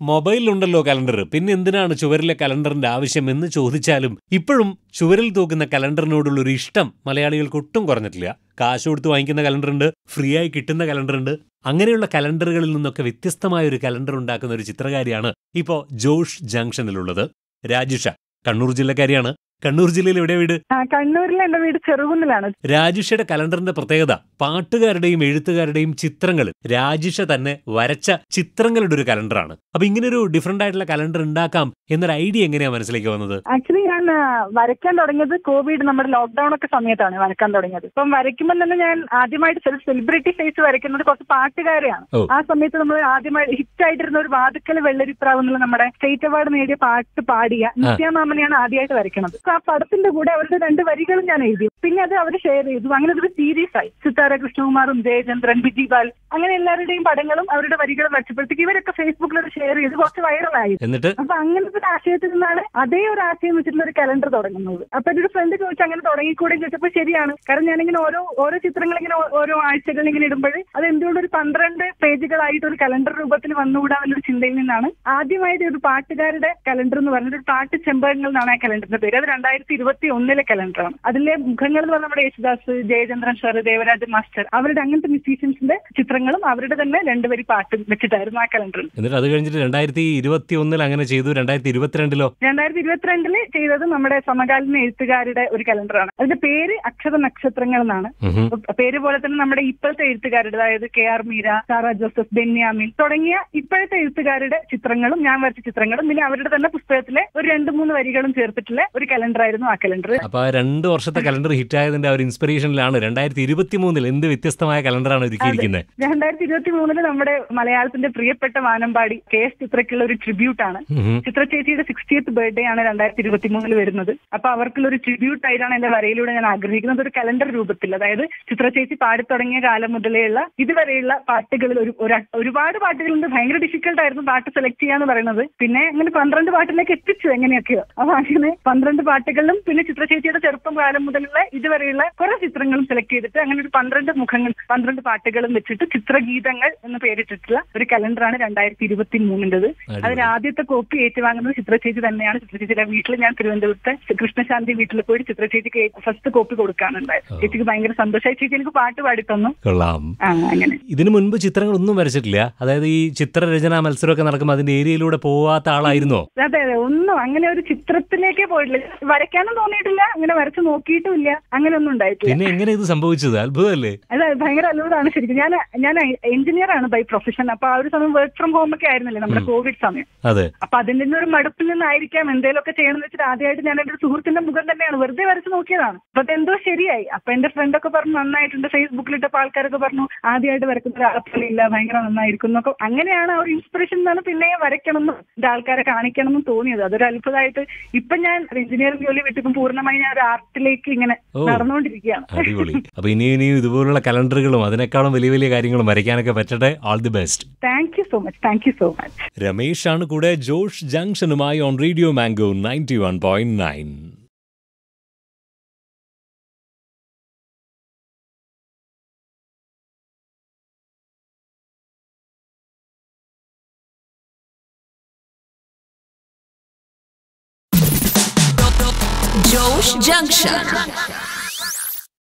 മൊബൈലിലുണ്ടല്ലോ calendar പിന്നെ എന്തിനാണ് ചുവരിലെ കലണ്ടറിന്റെ ആവശ്യം എന്ന് ചോദിച്ചാലും ഇപ്പോഴും ചുവരിൽ തൂക്കുന്ന കലണ്ടറിനോടുള്ള ഒരു ഇഷ്ടം മലയാളികൾക്ക് ഒട്ടും കുറഞ്ഞിട്ടില്ല കാശ് കൊടുത്ത് വാങ്ങിക്കുന്ന കലണ്ടറുണ്ട് ഫ്രീ ആയി കിട്ടുന്ന കലണ്ടറുണ്ട് അങ്ങനെയുള്ള കലണ്ടറുകളിൽ നിന്നൊക്കെ വ്യത്യസ്തമായ ഒരു കലണ്ടർ ഉണ്ടാക്കുന്ന ഒരു ചിത്രകാരിയാണ് ഇപ്പോൾ ജോഷ് ജംഗ്ഷനിലുള്ളത് രാജിഷ കണ്ണൂർ ജില്ലക്കാരിയാണ് കണ്ണൂർ ജില്ലയിൽ എവിടെ വീട് ആ, കണ്ണൂരിൽ എന്റെ വീട് ചെറുകുന്നിലാണ് രാജിഷയുടെ കലണ്ടറിന്റെ പ്രത്യേകത പാട്ടുകാരുടെയും എഴുത്തുകാരുടെയും ചിത്രങ്ങൾ രാജിഷ തന്നെ വരച്ച ചിത്രങ്ങളുടെ ഒരു കലണ്ടറാണ് അപ്പൊ ഇങ്ങനെ ഒരു ഡിഫറെന്റ് ആയിട്ടുള്ള കലണ്ടർ ഉണ്ടാക്കാം എന്നൊരു ഐഡിയ എങ്ങനെയാ മനസ്സിലേക്ക് വന്നത് ആക്ച്വലി ഞാൻ ആ, വരയ്ക്കാൻ തുടങ്ങിയത് കോവിഡ് നമ്മുടെ ലോക്ക്ഡൌൺ ഒക്കെ സമയത്താണ് വരയ്ക്കാൻ തുടങ്ങിയത് ഇപ്പം വരയ്ക്കുമ്പോൾ തന്നെ ഞാൻ ആദ്യമായിട്ട് ചില സെലിബ്രിറ്റി ഫേസ് വരയ്ക്കുന്നത് കുറച്ച് പാട്ടുകാരെയാണ് ഓ. ആ സമയത്ത് നമ്മൾ ആദ്യമായി ഹിറ്റ് ആയിട്ടിരുന്ന ഒരു വാതുക്കൽ വെള്ളരിപ്രാവ് എന്നുള്ള നമ്മുടെ സ്റ്റേറ്റ് അവാർഡ് നേടിയ പാട്ട് പാടിയ നിത്യ മാമനെയാണ് ആദ്യമായിട്ട് വരയ്ക്കുന്നത് അപ്പൊ ആ പടത്തിന്റെ കൂടെ അവരുടെ രണ്ട് വരികളും ഞാൻ എഴുതി പിന്നെ അത് അവർ ഷെയർ ചെയ്തു അങ്ങനെ അതൊരു സീരീസ് ആയി സിത്താര കൃഷ്ണകുമാറും ജയചന്ദ്രൻ ബിജി ബാൽ അങ്ങനെ എല്ലാവരുടെയും പടങ്ങളും അവരുടെ വരികളും വരച്ചപ്പോഴത്തേക്ക് ഇവരൊക്കെ ഫേസ്ബുക്കിൽ അത് ഷെയർ ചെയ്ത് കുറച്ച് വൈറലായി എന്നിട്ട് അപ്പൊ അങ്ങനത്തെ ഒരു ആശയത്തിൽ നിന്നാണ് അതേ ഒരു ആശയം വെച്ചിട്ടുള്ള ഒരു കലണ്ടർ തുടങ്ങുന്നത് അപ്പൊ എന്റെ ഒരു ഫ്രണ്ട് ചോദിച്ചു അങ്ങനെ തുടങ്ങിക്കൂടെ ചോദിച്ചപ്പോൾ ശരിയാണ് കാരണം ഞാനിങ്ങനെ ഓരോ ഓരോ ചിത്രങ്ങൾ ഇങ്ങനെ ഓ- ഓരോ ആഴ്ചകൾ ഇങ്ങനെ ഇടുമ്പോൾ അത് എന്തുകൊണ്ട് ഒരു പന്ത്രണ്ട് പേജുകളായിട്ട് ഒരു കലണ്ടർ രൂപത്തിൽ വന്നുകൂടാവുന്ന ചിന്തയിൽ നിന്നാണ് ആദ്യമായിട്ട് ഒരു പാട്ടുകാരുടെ കലണ്ടർ എന്ന് പറഞ്ഞത് ഒരു പാട്ട് ചെമ്പകങ്ങൾ എന്നാണ് ആ കലണ്ടറിന്റെ പേര് അത് രണ്ടായിരത്തി ഇരുപത്തി ഒന്നിലെ കലണ്ടറാണ് അതിലെ മുഖങ്ങൾ എന്ന് പറഞ്ഞാൽ നമ്മുടെ യേശുദാസ് ജയചന്ദ്രൻ സാർ ദേവരാജ് മാസ്റ്റർ അവരുടെ അങ്ങനത്തെ മ്യൂസീഷ്യൻസിന്റെ ചിത്രങ്ങളും അവരുടെ തന്നെ രണ്ടുപേരി പാട്ടും വെച്ചിട്ടായിരുന്നു ആ കലണ്ടറിൽ എന്നിട്ട് അത് കഴിഞ്ഞിട്ട് രണ്ടായിരത്തി ഇരുപത്തി ഒന്നിൽ അങ്ങനെ ചെയ്തു രണ്ടായിരത്തി ഇരുപത്തിരണ്ടിലോ രണ്ടായിരത്തി ഇരുപത്തിരണ്ടില് ചെയ്തത് നമ്മുടെ സമകാലീന എഴുത്തുകാരുടെ ഒരു കലണ്ടറാണ് അതിന്റെ പേര് അക്ഷര നക്ഷത്രങ്ങൾ എന്നാണ് ഉഹും. അപ്പൊ പേര് പോലെ തന്നെ നമ്മുടെ ഇപ്പോഴത്തെ എഴുത്തുകാരുടെ അതായത് കെ ആർ മീര സാറ ജോസഫ് ബെന്യാമിൻ തുടങ്ങിയ ഇപ്പോഴത്തെ എഴുത്തുകാരുടെ ചിത്രങ്ങളും ഞാൻ വരച്ച ചിത്രങ്ങളും പിന്നെ അവരുടെ തന്നെ പുസ്തകത്തിലെ ഒരു രണ്ട് മൂന്ന് വരികളും ചേർത്തിട്ടുള്ള ഒരു കലണ്ടറായിരുന്നു ആ കലണ്ടർ അപ്പൊ ആ രണ്ട് വർഷത്തെ കലണ്ടർ ഹിറ്റ് ആയതിന്റെ ആ ഒരു ഇൻസ്പിറേഷനിലാണ് രണ്ടായിരത്തി ഇരുപത്തി മൂന്നിൽ എന്ത് വ്യത്യസ്തമായ കലണ്ടറാണ് ഒരുക്കിയിരിക്കുന്നത് രണ്ടായിരത്തി ഇരുപത്തി മൂന്നില് നമ്മുടെ മലയാളത്തിന്റെ പ്രിയപ്പെട്ട വാനമ്പാടി കെ എസ് ചിത്രയ്ക്കുള്ള ഒരു ട്രിബ്യൂട്ട് ആണ് ഉഹും. ചിത്ര ചേച്ചിയുടെ സിക്സ്റ്റിയത്ത് ബർത്ത്ഡേ ആണ് രണ്ടായിരത്തി ഇരുപത്തി മൂന്നിൽ വരുന്നത് അപ്പൊ അവർക്കുള്ള ഒരു ട്രിബ്യൂട്ട് ആയിട്ടാണ് എന്റെ വരയിലൂടെ ഞാൻ ആഗ്രഹിക്കുന്നത് ഒരു കലണ്ടർ രൂപത്തിൽ അതായത് ചിത്ര ചേച്ചി പാടി തുടങ്ങിയ കാലം മുതലേയുള്ള ഇതുവരെയുള്ള പാട്ടുകളിൽ ഒരു ഒരു- ഒരുപാട് പാട്ടുകളുണ്ട് ഭയങ്കര ഡിഫിക്കൽട്ട് ആയിരുന്നു പാട്ട് സെലക്ട് ചെയ്യാന്ന് പറയുന്നത് പിന്നെ അങ്ങനെ പന്ത്രണ്ട് പാട്ടിലേക്ക് എത്തിച്ചു എങ്ങനെയൊക്കെയോ അപ്പൊ അങ്ങനെ പന്ത്രണ്ട് പാട്ടുകളിലും പിന്നെ ചിത്ര ചേച്ചിയുടെ ചെറുപ്പം കാലം മുതലുള്ള ഇതുവരെയുള്ള കുറെ ചിത്രങ്ങളും സെലക്ട് ചെയ്തിട്ട് അങ്ങനെ ഒരു പന്ത്രണ്ട് മുഖങ്ങൾ പന്ത്രണ്ട് പാട്ടുകളും വെച്ചിട്ട് ചിത്രഗീതങ്ങൾ എന്ന് പേരിട്ടിട്ടുള്ള ഒരു കലണ്ടറാണ് രണ്ടായിരത്തി ഇരുപത്തി മൂന്നിൻ്റെത് അതിൽ ആദ്യത്തെ കോപ്പി ഏറ്റുവാങ്ങുന്നത് ചിത്ര ചേച്ചി തന്നെയാണ് ചിത്ര ചേച്ചിയുടെ വീട്ടിൽ ഞാൻ തിരുവനന്തപുരത്തെ കൃഷ്ണശാന്തി വീട്ടിൽ പോയി ചിത്ര ചേച്ചിക്ക് ഫസ്റ്റ് കോപ്പി കൊടുക്കാനുണ്ടായത് ചേച്ചിക്ക് ഭയങ്കര സന്തോഷമായി ചേച്ചി എനിക്ക് പാട്ട് പാടി തന്നു കൊള്ളാം ആ അങ്ങനെ ഇതിനു മുൻപ് ചിത്രങ്ങളൊന്നും വരച്ചിട്ടില്ല അതായത് ഈ ചിത്രരചനാ മത്സരമൊക്കെ നടക്കുമ്പോൾ അതിന്റെ ഏരിയയിലൂടെ പോവാത്ത ആളായിരുന്നോ അതെ അതെ ഒന്നും അങ്ങനെ ഒരു ചിത്രത്തിലേക്കേ പോയിട്ടില്ല വരയ്ക്കാനും തോന്നിയിട്ടില്ല അങ്ങനെ വരച്ച് നോക്കിയിട്ടുമില്ല അങ്ങനെ ഒന്നും ഉണ്ടായിട്ടില്ല പിന്നെ എങ്ങനെ ഇത് സംഭവിച്ചത് അത്ഭുതമല്ലേ അത് ഭയങ്കര അത്ഭുതമാണ് ശരിക്കും ഞാൻ ഞാൻ എഞ്ചിനീയർ ആണ് ബൈ പ്രൊഫഷൻ അപ്പൊ ആ ഒരു സമയം വർക്ക് ഫ്രം ഹോം ഒക്കെ ആയിരുന്നില്ലേ നമ്മുടെ കോവിഡ് സമയം അതെ അപ്പൊ അതിന്റെ ഒരു മടുപ്പിൽ നിന്നായിരിക്കാം എന്തെങ്കിലുമൊക്കെ ചെയ്യണമെന്ന് വെച്ചിട്ട് ആദ്യമായിട്ട് ഞാൻ എന്റെ ഒരു സുഹൃത്തിന്റെ മുഖം തന്നെയാണ് വെറുതെ വരച്ച് നോക്കിയതാണ് അപ്പൊ അതെന്തോ ശരിയായി അപ്പൊ എന്റെ ഫ്രണ്ടൊക്കെ പറഞ്ഞു നന്നായിട്ടുണ്ട് ഫേസ്ബുക്കിലിട്ടപ്പോ ആൾക്കാരൊക്കെ പറഞ്ഞു ആദ്യമായിട്ട് വരക്കുന്ന ഒരാളെ ഇല്ല ഭയങ്കര നന്നായിരിക്കും എന്നൊക്കെ അങ്ങനെയാണ് ആ ഒരു ഇൻസ്പിറേഷൻ എന്നാണ് പിന്നെ വരയ്ക്കണം എന്നും ഇത് ആൾക്കാരെ കാണിക്കണം എന്നും തോന്നിയത് അതൊരു അത്ഭുതമായിട്ട് ഇപ്പൊ ഞാൻ എഞ്ചിനീയറിംഗ് ജോലി വിട്ടിപ്പം പൂർണ്ണമായി ഞാൻ ഒരു ആർട്ടിലേക്ക് ഇങ്ങനെ ഓ. നടന്നുകൊണ്ടിരിക്കുകയാണ് അടിപൊളി അപ്പൊ ഇനിയും ഇനിയും ഇതുപോലുള്ള കലണ്ടറുകളും അതിനേക്കാളും വലിയ വലിയ കാര്യങ്ങളും വരയ്ക്കാനൊക്കെ പറ്റട്ടെ all the best thank you so much thank you so much Ramesh ആണ് കൂടെ ജോഷ് ജംഗ്ഷനുമായി on radio mango ninety one point nine Josh Junction.